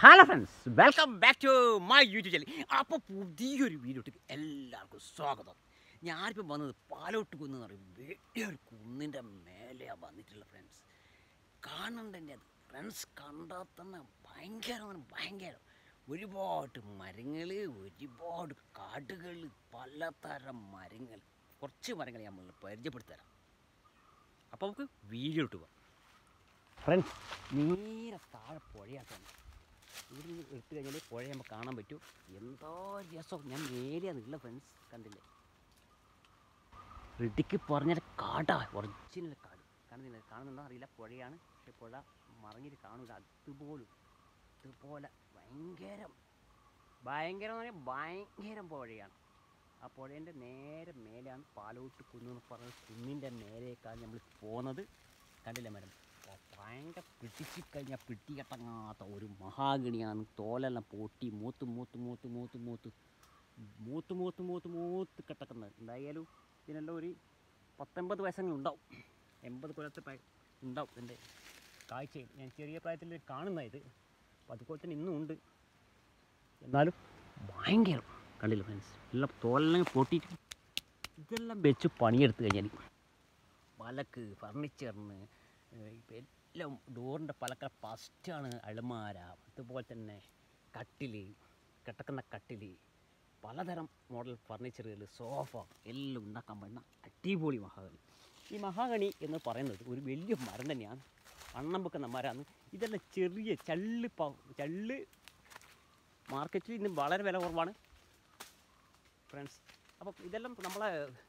Hello friends welcome back to my YouTube channel അപ്പോൾ പുതിയൊരു വീഡിയോട്ട് എല്ലാവർക്കും സ്വാഗതം ഞാനിപ്പോൾ വന്നത് പാലോട്ട് കുന്ന് എന്ന് പറയും വലിയൊരു കുന്നിൻ്റെ മേലെയാണ് വന്നിട്ടുള്ള ഫ്രണ്ട്സ് കാണണ്ട എൻ്റെ അത് ഫ്രണ്ട്സ് കണ്ടാൽ തന്നെ ഭയങ്കരമാണ് ഭയങ്കരം ഒരുപാട് മരങ്ങൾ ഒരുപാട് കാടുകൾ പലതരം മരങ്ങൾ കുറച്ച് മരങ്ങൾ ഞാൻ നമ്മൾ പരിചയപ്പെടുത്തരാം അപ്പോൾ നമുക്ക് വീഡിയോ ഇട്ട് പോകാം ഫ്രണ്ട്സ് നേരെ താഴെ പുഴയാട്ടാണ് ഇവിടെ നിന്ന് എടുത്തു കഴിഞ്ഞാൽ പുഴ നമുക്ക് കാണാൻ പറ്റും എന്തോ രസം ഞാൻ നേരെയാണ് ഉള്ള ഫ്രണ്ട്സ് കണ്ടില്ലേ ഇടുക്കി പറഞ്ഞാൽ കാടാ ഒറിജിനൽ കാട് കാണുന്നില്ല കാണുന്നുണ്ടോ അറിയില്ല പുഴയാണ് പക്ഷെ പുഴ മറിഞ്ഞിട്ട് കാണൂല അതുപോലും ഇതുപോലെ ഭയങ്കരം ഭയങ്കരം എന്ന് പറഞ്ഞാൽ ഭയങ്കരം പുഴയാണ് ആ പുഴേൻ്റെ നേരെ മേലെയാണ് പാലോട്ട് കുന്ന് എന്ന് പറഞ്ഞ കുന്നിൻ്റെ മേലേക്കാണ് നമ്മൾ പോകുന്നത് കണ്ടില്ലേ മരം അപ്പോൾ ഭയങ്കര പിടിച്ച് കഴിഞ്ഞാൽ പിടികട്ടങ്ങാത്ത ഒരു മഹാഗണിയാണ് തോലെല്ലാം പൊട്ടി മൂത്ത് മൂത്ത് മൂത്ത് മൂത്ത് മൂത്ത് മൂത്ത് മൂത്ത് മൂത്ത് മൂത്ത് കിടക്കുന്നത് എന്തായാലും ഇതിനെല്ലാം ഒരു പത്തൊമ്പത് വയസ്സെങ്കിലും ഉണ്ടാവും എൺപത് കൊല്ലത്തെ പ്രായ ഉണ്ടാവും എൻ്റെ കാഴ്ചയിൽ ഞാൻ ചെറിയ പ്രായത്തിൽ കാണുന്ന ഇത് അപ്പോൾ അതുപോലെ തന്നെ ഇന്നും ഉണ്ട് എന്നാലും ഭയങ്കരം കണ്ടില്ല ഫ്രണ്ട്സ് എല്ലാം തോലെല്ലാം പൊട്ടിയിട്ട് ഇതെല്ലാം വെച്ച് പണിയെടുത്ത് കഴിഞ്ഞാൽ പലക്ക് ഫർണിച്ചറിന് ഇപ്പം എല്ലാം ഡോറിൻ്റെ പലക്ക ഫസ്റ്റാണ് അലമാര അതുപോലെ തന്നെ കട്ടിൽ കിടക്കുന്ന കട്ടിൽ പലതരം മോഡൽ ഫർണിച്ചറുകൾ സോഫ എല്ലാം ഉണ്ടാക്കാൻ പറ്റുന്ന അടിപൊളി മഹാഗണി ഈ മഹാഗണി എന്ന് പറയുന്നത് ഒരു വലിയ മരം തന്നെയാണ് അണ്ണം വെക്കുന്ന മരമാണ് ഇതെല്ലാം ചെറിയ ചള്ള് പ ചള്ള് മാർക്കറ്റിൽ ഇന്ന് വളരെ വില കുറവാണ് ഫ്രണ്ട്സ് അപ്പം ഇതെല്ലാം നമ്മളെ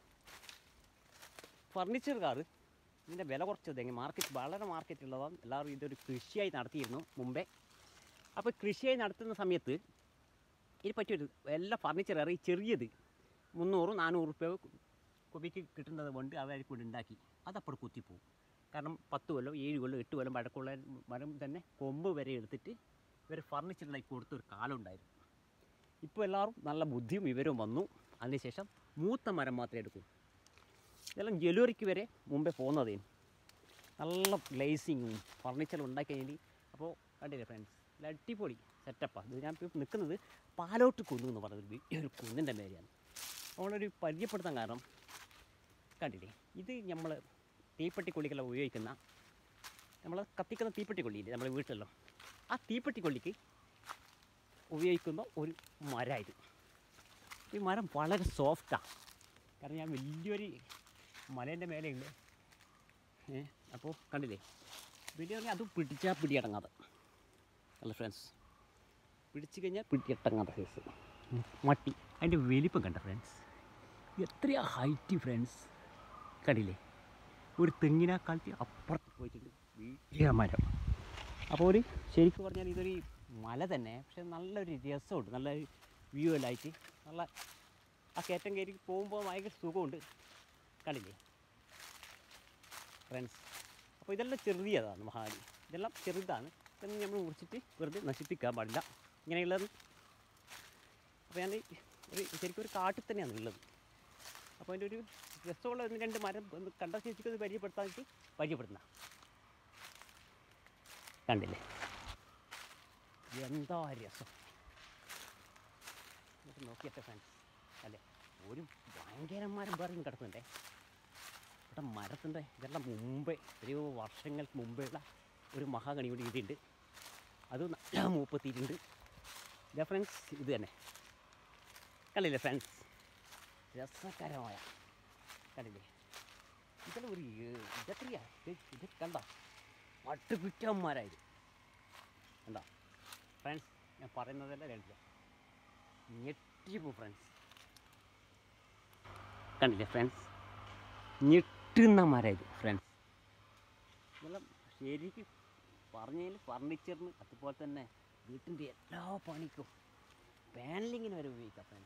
ഫർണിച്ചറുകാർ ഇതിൻ്റെ വില കുറച്ചത് എങ്ങനെ മാർക്കറ്റ് വളരെ മാർക്കറ്റ് ഉള്ളതാണ് എല്ലാവരും ഇതൊരു കൃഷിയായി നടത്തിയിരുന്നു മുമ്പേ അപ്പോൾ കൃഷിയായി നടത്തുന്ന സമയത്ത് ഇതിന് പറ്റിയൊരു എല്ലാ ഫർണിച്ചർ ഏറെ ചെറിയത് മുന്നൂറ് നാനൂറ് റുപ്യ കുബിക്ക് കിട്ടുന്നത് കൊണ്ട് അവർ കൊണ്ട് ഉണ്ടാക്കി അതപ്പോൾ കുത്തിപ്പോവും കാരണം പത്ത് കൊല്ലം ഏഴ് കൊല്ലം എട്ട് കൊല്ലം പഴക്കമുള്ള മരം തന്നെ കൊമ്പ് വരെ എടുത്തിട്ട് ഇവർ ഫർണിച്ചറിലായി കൊടുത്തൊരു കാലം ഉണ്ടായിരുന്നു ഇപ്പോൾ എല്ലാവരും നല്ല ബുദ്ധിയും വിവരവും വന്നു അതിനുശേഷം മൂത്ത മരം മാത്രമേ എടുക്കൂ ഇതെല്ലാം ജലുവറിക്ക് വരെ മുമ്പേ പോകുന്നതേ നല്ല ഗ്ലേസിങ്ങും ഫർണിച്ചറും ഉണ്ടാക്കി കഴിഞ്ഞാൽ അപ്പോൾ കണ്ടില്ലേ ഫ്രണ്ട്സ് നല്ല അടിപൊളി സെറ്റപ്പാണ് ഇത് ഞാൻ ഇപ്പോൾ നിൽക്കുന്നത് പാലോട്ട് കുന്ന് എന്ന് പറയുന്നത് വലിയൊരു കുന്നിൻ്റെ മേലെയാണ് നമ്മളൊരു പരിചയപ്പെടുത്താൻ കാരണം കണ്ടില്ലേ ഇത് നമ്മൾ തീപ്പെട്ടിക്കൊള്ളിക്കെല്ലാം ഉപയോഗിക്കുന്ന നമ്മൾ കത്തിക്കുന്ന തീപ്പെട്ടിക്കൊള്ളിയില്ലേ നമ്മുടെ വീട്ടിലെല്ലാം ആ തീപ്പെട്ടിക്കൊള്ളിക്ക് ഉപയോഗിക്കുന്ന ഒരു മരം ഇത് ഈ മരം വളരെ സോഫ്റ്റാണ് കാരണം ഞാൻ വലിയൊരു മലേൻ്റെ മേലെയുണ്ട് ഏ അപ്പോൾ കണ്ടില്ലേ വലിയ പറഞ്ഞാൽ അത് പിടിച്ചാൽ പിടിയടങ്ങാതെ അല്ല ഫ്രണ്ട്സ് പിടിച്ചു കഴിഞ്ഞാൽ പിടിയടങ്ങാത്ത സൈസ് മട്ടി അതിൻ്റെ വലിപ്പം കണ്ട ഫ്രണ്ട്സ് എത്രയാ ഹൈറ്റ് ഫ്രണ്ട്സ് കണ്ടില്ലേ ഒരു തെങ്ങിനെക്കാലത്ത് അപ്പുറത്ത് പോയിട്ടുണ്ട് വലിയ മരം അപ്പോൾ ഒരു ശരിക്കും പറഞ്ഞാൽ ഇതൊരു മല തന്നെ പക്ഷെ നല്ലൊരു രസമുണ്ട് നല്ലൊരു വ്യൂ എല്ലാം ആയിട്ട് നല്ല ആ കയറ്റം കയറി പോകുമ്പോൾ ഭയങ്കര സുഖമുണ്ട് കണ്ടില്ലേ ഫ്രണ്ട്സ് അപ്പോൾ ഇതെല്ലാം ചെറിയതാണ് മഹാബലി ഇതെല്ലാം ചെറുതാണ് ഇതൊന്നും നമ്മൾ മുറിച്ചിട്ട് വെറുതെ നശിപ്പിക്കാൻ പാടില്ല ഇങ്ങനെയുള്ളത് അപ്പോൾ ഞാൻ ഒരു ശരിക്കും ഒരു കാട്ടിൽ തന്നെയാണ് ഉള്ളത് അപ്പോൾ അതിൻ്റെ ഒരു രസമുള്ള ഒന്ന് രണ്ട് മരം ഒന്ന് കണ്ട ശേഷിക്ക് ഒന്ന് പരിചയപ്പെടുത്താൻ വേണ്ടി പരിചയപ്പെടുത്തുന്ന കണ്ടില്ലേ എന്താ രസം നമുക്ക് നോക്കിയട്ടെ ഫ്രണ്ട്സ് അല്ലേ ഒരു ഭയങ്കരന്മാരും വേറെ കിടക്കുന്നുണ്ടേ ഇവിടെ മരത്തിൻ്റെ ഇതെല്ലാം മുമ്പേ ഒരു വർഷങ്ങൾക്ക് മുമ്പേയുള്ള ഒരു മഹാഗണി കൂടി ഇതിണ്ട് അത് നല്ല മൂപ്പത്തിയിട്ടുണ്ട് ഇതാ ഫ്രണ്ട്സ് ഇത് തന്നെ കണ്ടില്ലേ ഫ്രണ്ട്സ് രസകരമായ കണ്ടില്ലേ ഇതെല്ലാം ഒരു ഏ- ഇതെത്രയാ ഇത് ഇത് കണ്ട പട്ടുകുറ്റന്മാരായത് കണ്ട ഫ്രണ്ട്സ് ഞാൻ പറയുന്നതല്ല രണ്ടില്ല ഞെട്ടിപ്പോ ഫ്രണ്ട്സ് കണ്ടില്ലേ ഫ്രണ്ട്സ് ഞെട്ടുന്ന മരം ഇത് ഫ്രണ്ട്സ് ഇതെല്ലാം ശരിക്കും പറഞ്ഞതിൽ ഫർണിച്ചറിന് അതുപോലെ തന്നെ വീട്ടിൻ്റെ എല്ലാ പണിക്കും പാനലിങ്ങിന് വരെ ഉപയോഗിക്കാം ഫ്രണ്ട്സ്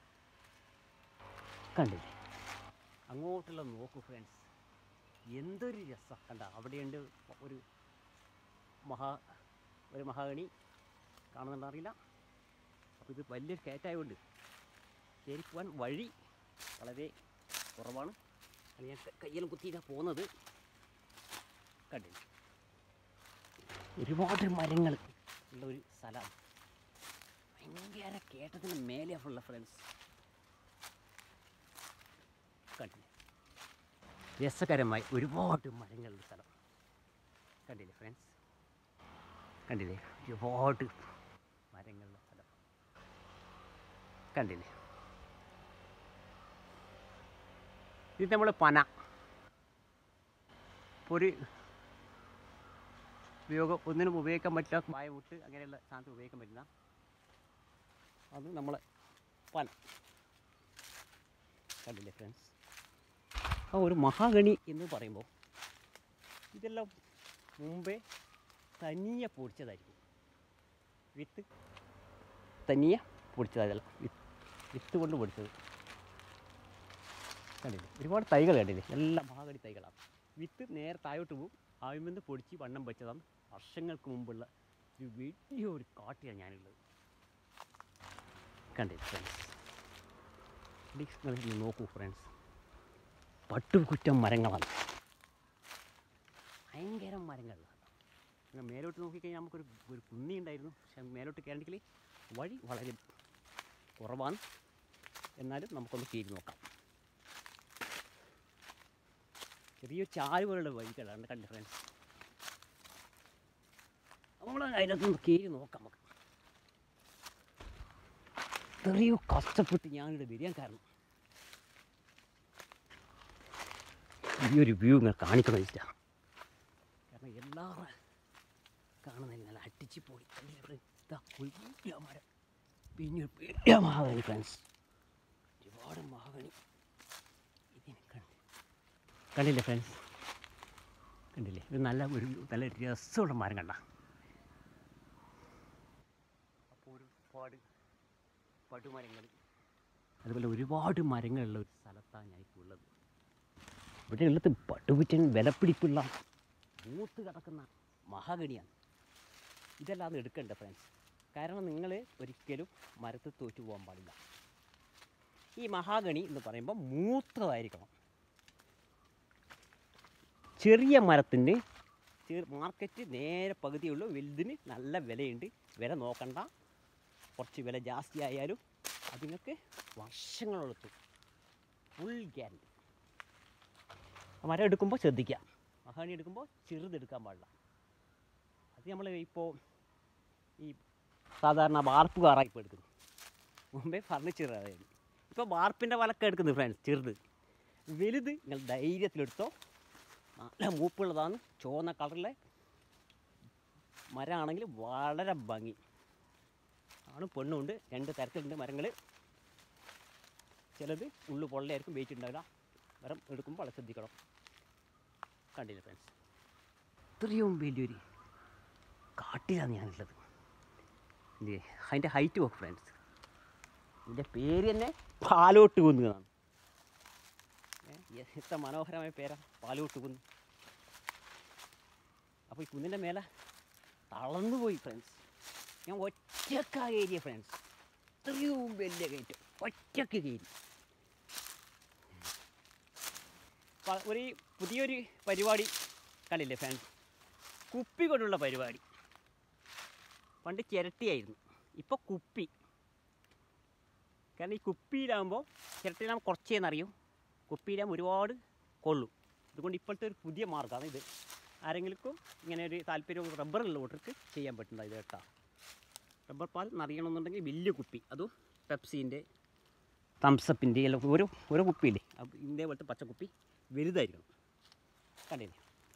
കണ്ടില്ലേ അങ്ങോട്ടുള്ള നോക്കൂ ഫ്രണ്ട്സ് എന്തൊരു രസം കണ്ട അവിടെയുണ്ട് ഒരു മഹാ ഒരു മഹാഗണി കാണുന്നുണ്ടോ അറിയില്ല അപ്പോൾ ഇത് വലിയൊരു കയറ്റായതുകൊണ്ട് കയറി പോകാൻ വഴി വളരെ കുറവാണ് അത് ഞാൻ ക- കയ്യിലും കുത്തിയിട്ടാണ് പോകുന്നത് കണ്ടില്ല ഒരുപാട് മരങ്ങൾ ഉള്ള ഒരു സ്ഥലം സ്ഥലമാണ് ഭയങ്കര കേട്ടതിന് മേലെ ഉള്ള ഫ്രണ്ട്സ് കണ്ടില്ലേ രസകരമായി ഒരുപാട് മരങ്ങളുടെ സ്ഥലം കണ്ടില്ലേ ഫ്രണ്ട്സ് കണ്ടില്ലേ ഒരുപാട് മരങ്ങളുടെ സ്ഥലം കണ്ടില്ലേ ഇത് നമ്മൾ പന ഇപ്പോൾ ഒരു ഉപയോഗം ഒന്നിനും ഉപയോഗിക്കാൻ പറ്റാത്ത വായ വിട്ട് അങ്ങനെയുള്ള സാധനത്തിൽ ഉപയോഗിക്കാൻ പറ്റുന്ന അത് നമ്മൾ പന കണ്ടില്ലേ ഫ്രണ്ട്സ് ആ ഒരു മഹാഗണി എന്ന് പറയുമ്പോൾ ഇതെല്ലാം മുമ്പേ തനിയെ പൊടിച്ചതായിരിക്കും വിത്ത് തനിയെ പൊടിച്ചതല്ല വിത്ത് വിത്ത് കൊണ്ട് പൊടിച്ചത് കണ്ടില്ലേ ഒരുപാട് തൈകൾ കണ്ടില്ലേ എല്ലാം മഹാഗണി തൈകളാണ് വിത്ത് നേരെ താഴോട്ട് പോകും ആയുമെന്ന് പൊടിച്ച് വണ്ണം വെച്ചതാണ് വർഷങ്ങൾക്ക് മുമ്പുള്ള ഒരു വലിയ ഒരു കാട്ടിയാണ് ഞാനുള്ളത് കണ്ടില്ലേ ഫ്രണ്ട്സ് പ്ലീസ് നിങ്ങൾ നോക്കൂ ഫ്രണ്ട്സ് പട്ടുകുറ്റം മരങ്ങളാണ് ഭയങ്കര മരങ്ങളാണ് അങ്ങനെ മേലോട്ട് നോക്കിക്കഴിഞ്ഞാൽ നമുക്കൊരു ഒരു കുന്നി ഉണ്ടായിരുന്നു പക്ഷെ മേലോട്ട് കയറണമെങ്കിൽ വഴി വളരെ കുറവാണ് എന്നാലും നമുക്കൊന്ന് കയറി നോക്കാം ചെറിയ ചാല് പോലുള്ള വഴികളാണ് കണ്ട ഫ്രണ്ട്സ് നമ്മൾ അതിനകത്തൊന്ന് കയറി നോക്കാം നമുക്ക് എത്രയോ കഷ്ടപ്പെട്ട് ഞാനിവിടെ വരികയാൻ കാരണം ഈ ഒരു വ്യൂ ഇങ്ങനെ കാണിക്കണം വെച്ചിട്ടാണ് കാരണം എല്ലാവരും കാണുന്നതിൽ നല്ല അടിച്ച് പോയി കണ്ടില്ലേ friends? ഇതാ വലിയ മരം പിന്നെ ഒരു വലിയ മഹാഗണി ഫ്രണ്ട്സ് ഒരുപാട് മഹാഗണി ഇതിനെ കണ്ട് കണ്ടില്ലേ ഫ്രണ്ട്സ് കണ്ടില്ലേ ഇത് നല്ല ഒരു നല്ല രസമുള്ള മരം കണ്ട അപ്പോൾ ഒരുപാട് പടുമരങ്ങൾ അതുപോലെ ഒരുപാട് മരങ്ങളുള്ള ഒരു സ്ഥലത്താണ് ഞാൻ ഇപ്പോൾ ഉള്ളത് ഇവിടെ ഉള്ളത് പടുപുറ്റൻ വിലപ്പിടിപ്പുള്ള മൂത്ത് കിടക്കുന്ന മഹാഗണിയാണ് ഇതെല്ലാം എടുക്കണ്ട ഫ്രണ്ട്സ് കാരണം നിങ്ങൾ ഒരിക്കലും മരത്ത് തോറ്റു പോകാൻ പാടില്ല ഈ മഹാഗണി എന്ന് പറയുമ്പോൾ മൂത്തതായിരിക്കണം ചെറിയ മരത്തിന് ചെറു മാർക്കറ്റ് നേരെ പകുതിയുള്ളൂ വലുതിന് നല്ല വിലയുണ്ട് വില നോക്കണ്ട കുറച്ച് വില ജാസ്തി ആയാലും അത് നിങ്ങൾക്ക് വർഷങ്ങളെടുത്തു ഫുൾ ഗ്യാരണ്ടി മരം എടുക്കുമ്പോൾ ശ്രദ്ധിക്കുക മഹാണി എടുക്കുമ്പോൾ ചെറുതെടുക്കാൻ പാടില്ല അത് നമ്മൾ ഇപ്പോൾ ഈ സാധാരണ വാർപ്പ് കാറായി ഇപ്പോൾ എടുക്കുന്നു മുമ്പേ ഫർണിച്ചർ അതായിരുന്നു ഇപ്പോൾ വാർപ്പിൻ്റെ വലക്ക എടുക്കുന്നത് ഫ്രണ്ട്സ് ചെറുത് വലുത് നിങ്ങൾ ധൈര്യത്തിലെടുത്തോ നല്ല മൂപ്പുള്ളതാണ് ചുവന്ന കളറിലെ മരമാണെങ്കിൽ വളരെ ഭംഗി ആണ് പെണ്ണുണ്ട് രണ്ട് തരത്തിലുണ്ട് മരങ്ങൾ ചിലത് ഉള്ളു പൊള്ളയായിരിക്കും വെയിറ്റ് ഉണ്ടാവില്ല മരം എടുക്കുമ്പോൾ വളരെ ശ്രദ്ധിക്കണം കണ്ടില്ല ഫ്രണ്ട്സ് ഇത്രയും വലിയൊരു കാട്ടിലാണ് ഞാനുള്ളത് ഇല്ലേ അതിൻ്റെ ഹൈറ്റ് നോക്ക് ഫ്രണ്ട്സ് ഇതിൻ്റെ പേര് തന്നെ പാലോട്ട് കുന്നുകളാണ് എത്ര മനോഹരമായ പേരാ പാലോട്ട് കുന്ന് അപ്പോൾ ഈ കുന്നിൻ്റെ മേലെ തളർന്നു പോയി ഫ്രണ്ട്സ് ഞാൻ ഒറ്റക്ക ഏരിയ ഫ്രണ്ട്സ് ഇത്രയും വലിയ കയറ്റം ഒറ്റക്ക് കയറി പ- ഒരു പുതിയൊരു പരിപാടി കണ്ടില്ലേ ഫ്രണ്ട്സ് കുപ്പി കൊണ്ടുള്ള പരിപാടി പണ്ട് ചിരട്ടിയായിരുന്നു ഇപ്പോൾ കുപ്പി കാരണം ഈ കുപ്പിയിലാകുമ്പോൾ ചിരട്ടിയിലാകുമ്പോൾ കുറച്ചേന്നറിയും കുപ്പിയിലാകുമ്പോൾ ഒരുപാട് കൊള്ളും അതുകൊണ്ട് ഇപ്പോഴത്തെ ഒരു പുതിയ മാർഗ്ഗമാണ് ഇത് ആരെങ്കിലും ഇങ്ങനെ ഒരു താല്പര്യം റബ്ബറുള്ള കൂട്ടർക്ക് ചെയ്യാൻ പറ്റുന്നത് ഇത് കേട്ടോ റബ്ബർ പാൽ നിറയണമെന്നുണ്ടെങ്കിൽ വലിയ കുപ്പി അതും പെപ്സീൻ്റെ തംസപ്പിൻ്റെ എല്ലാം ഓരോ ഓരോ കുപ്പിയില്ലേ അപ്പോൾ ഇതേ പോലത്തെ പച്ചക്കുപ്പി വലുതായിരിക്കണം കണ്ടില്ലേ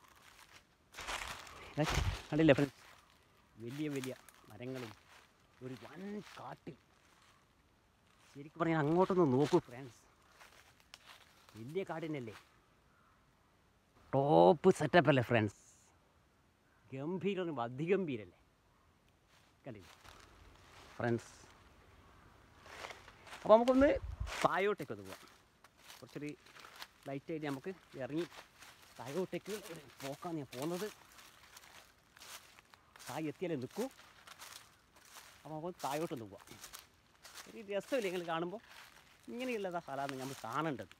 ദേ, കണ്ടില്ലേ ഫ്രണ്ട്സ് വലിയ വലിയ മരങ്ങളും ഒരു വൻ കാട്ടിൽ ശരിക്കും പറഞ്ഞാൽ അങ്ങോട്ടൊന്ന് നോക്കൂ ഫ്രണ്ട്സ് വലിയ കാടിനല്ലേ ടോപ്പ് സെറ്റപ്പ് അല്ലേ ഫ്രണ്ട്സ് ഗംഭീരം അതിഗംഭീരല്ലേ കണ്ടില്ലേ ഫ്രണ്ട്സ് അപ്പോൾ നമുക്കൊന്ന് താഴോട്ടേക്ക് ഒന്ന് പോവാം കുറച്ചൊരു ലൈറ്റായിട്ട് നമുക്ക് ഇറങ്ങി താഴോട്ടേക്ക് ഒരു പോക്കാണ് ഞാൻ പോകുന്നത് താഴെ എത്തിയാലേ നിൽക്കൂ അപ്പോൾ നമുക്ക് താഴോട്ടൊന്ന് പോവാം ഒരു രസമില്ല നിങ്ങൾ കാണുമ്പോൾ ഇങ്ങനെയുള്ളതാ സ്ഥലമാണ് നമ്മൾ കാണേണ്ടത്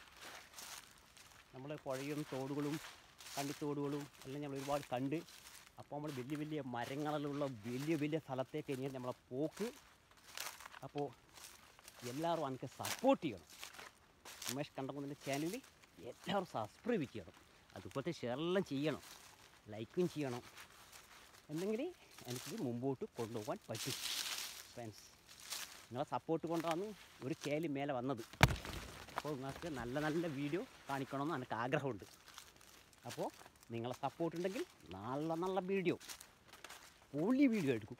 നമ്മൾ പുഴയും തോടുകളും കണ്ടിത്തോടുകളും എല്ലാം നമ്മൾ ഒരുപാട് കണ്ട് അപ്പോൾ നമ്മൾ വലിയ വലിയ മരങ്ങളിലുള്ള വലിയ വലിയ സ്ഥലത്തേക്ക് ഇനി നമ്മളെ പോക്ക് അപ്പോൾ എല്ലാവരും എനിക്ക് സപ്പോർട്ട് ചെയ്യണം ഉമേഷ് കണ്ടകുന്നതിൻ്റെ ചാനലിൽ എല്ലാവരും സബ്സ്ക്രൈബ് ചെയ്യണം അതുപോലെ ഷെയറെല്ലാം ചെയ്യണം ലൈക്കും ചെയ്യണം എന്നെങ്കിൽ എനിക്കിത് മുമ്പോട്ട് കൊണ്ടുപോകാൻ പറ്റും ഫ്രണ്ട്സ് നിങ്ങളെ സപ്പോർട്ട് കൊണ്ടാണ് ഒരു കേലി മേലെ വന്നത് അപ്പോൾ നിങ്ങൾക്ക് നല്ല നല്ല വീഡിയോ കാണിക്കണമെന്ന് എനിക്ക് ആഗ്രഹമുണ്ട് അപ്പോൾ നിങ്ങളെ സപ്പോർട്ട് ഉണ്ടെങ്കിൽ നല്ല നല്ല വീഡിയോ പൊളി വീഡിയോ എടുക്കും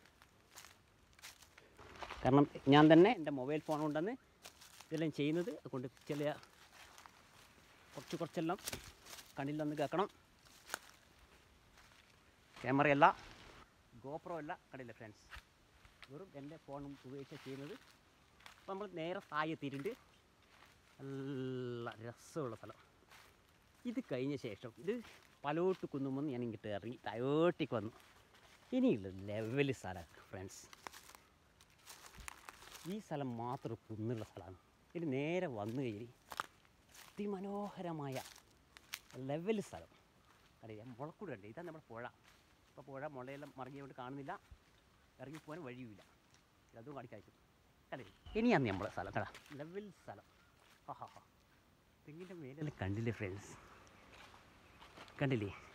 കാരണം ഞാൻ തന്നെ എൻ്റെ മൊബൈൽ ഫോൺ കൊണ്ടാണ് ഇതെല്ലാം ചെയ്യുന്നത് അതുകൊണ്ട് ചില കുറച്ച് കുറച്ചെല്ലാം കണ്ണിലൊന്ന് കേൾക്കണം ക്യാമറയല്ല ഗോപ്രോ അല്ല കണ്ടില്ല ഫ്രണ്ട്സ് വെറും എൻ്റെ ഫോൺ ഉപയോഗിച്ച് ചെയ്യുന്നത് അപ്പോൾ നമ്മൾ നേരെ താഴെ എത്തിയിട്ടുണ്ട് നല്ല രസമുള്ള സ്ഥലം ഇത് കഴിഞ്ഞ ശേഷം ഇത് പലോട്ട് കുന്നുമെന്ന് ഞാൻ ഇങ്ങോട്ട് ഇറങ്ങി ടയോട്ടിക്ക് വന്നു ഇനിയുള്ള ലെവൽ സ്ഥലമാണ് ഫ്രണ്ട്സ് ഈ സ്ഥലം മാത്രം കുന്നുള്ള സ്ഥലമാണ് ഇത് നേരെ വന്നു കഴിഞ്ഞ് അതിമനോഹരമായ ലെവൽ സ്ഥലം അറിയാം മുളക്കൂട് ഉണ്ട് ഇതാണ് നമ്മുടെ പുഴ ഇപ്പോൾ പുഴ മുളയെല്ലാം മറിഞ്ഞുകൊണ്ട് കാണുന്നില്ല ഇറങ്ങിപ്പോകാൻ വഴിയുമില്ല അതും കാണിക്കാച്ചു അല്ലേ ഇനിയാണ് നമ്മളെ സ്ഥലം കടാ ലെവൽ സ്ഥലം ഹാ ഹാ ഹാ തെങ്ങിൻ്റെ മേലെല്ലാം കണ്ടില്ലേ ഫ്രണ്ട്സ് കണ്ടില്ലേ